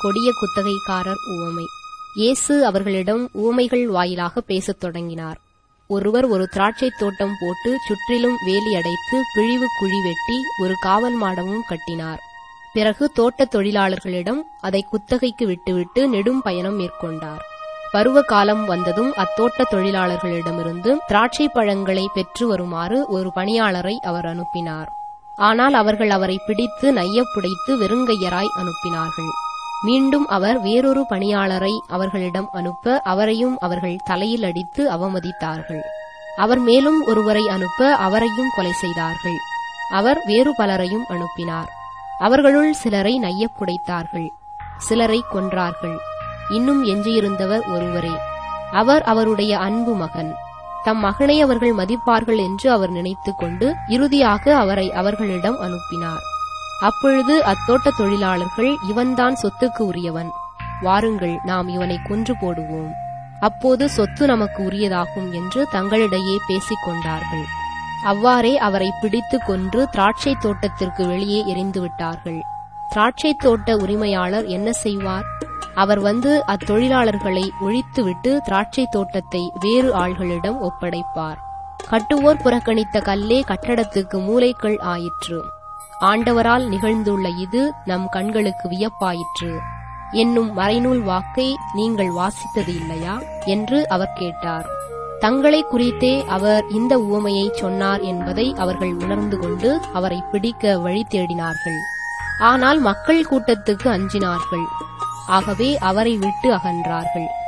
கொடிய குத்தகைக்காரர் உவமை இயேசு அவர்களிடம் உவமைகள் வாயிலாக பேசத் தொடங்கினார் ஒருவர் ஒரு திராட்சைத் தோட்டம் போட்டு சுற்றிலும் வேலி அடைத்து பிழிவு குழி வெட்டி ஒரு காவல் மாடமும் கட்டினார் பிறகு தோட்டத் தொழிலாளர்களிடம் அதை குத்தகைக்கு விட்டுவிட்டு நெடும் பயணம் மேற்கொண்டார் பருவ காலம் வந்ததும் அத்தோட்ட தொழிலாளர்களிடமிருந்து திராட்சை பழங்களை பெற்று வருமாறு ஒரு பணியாளரை அவர் அனுப்பினார் ஆனால் அவர்கள் அவரை பிடித்து நையப் புடைத்து வெறுங்கையராய் அனுப்பினார்கள் மீண்டும் அவர் வேறொரு பணியாளரை அவர்களிடம் அனுப்ப அவரையும் அவர்கள் தலையில் அடித்து அவமதித்தார்கள் அவர் மேலும் ஒருவரை அனுப்ப அவரையும் கொலை செய்தார்கள் அவர் வேறு பலரையும் அனுப்பினார் அவர்களுள் சிலரை நையப் புடைத்தார்கள் சிலரை கொன்றார்கள் இன்னும் எஞ்சியிருந்தவர் ஒருவரே அவர் அவருடைய அன்பு மகன் தம் மகனை அவர்கள் மதிப்பார்கள் என்று அவர் நினைத்துக் கொண்டு இறுதியாக அவரை அவர்களிடம் அனுப்பினார் அப்பொழுது அத்தோட்ட தொழிலாளர்கள் இவன்தான் சொத்துக்கு உரியவன் வாருங்கள் நாம் இவனை கொன்று போடுவோம் அப்போது சொத்து நமக்கு உரியதாகும் என்று தங்களிடையே பேசிக் கொண்டார்கள் அவ்வாறே அவரை பிடித்து கொன்று திராட்சை தோட்டத்திற்கு வெளியே எரிந்து விட்டார்கள் திராட்சை தோட்ட உரிமையாளர் என்ன செய்வார் அவர் வந்து அத்தொழிலாளர்களை ஒழித்துவிட்டு திராட்சை தோட்டத்தை வேறு ஆள்களிடம் ஒப்படைப்பார் கட்டுவோர் புறக்கணித்த கல்லே கட்டடத்துக்கு மூலைகள் ஆயிற்று ஆண்டவரால் நிகழ்ந்துள்ள இது நம் கண்களுக்கு வியப்பாயிற்று என்னும் மறைநூல் வாக்கை நீங்கள் வாசித்தது இல்லையா என்று அவர் கேட்டார் தங்களை குறித்தே அவர் இந்த உவமையை சொன்னார் என்பதை அவர்கள் உணர்ந்து கொண்டு அவரை பிடிக்க வழி தேடினார்கள் ஆனால் மக்கள் கூட்டத்துக்கு அஞ்சினார்கள் ஆகவே அவரை விட்டு அகன்றார்கள்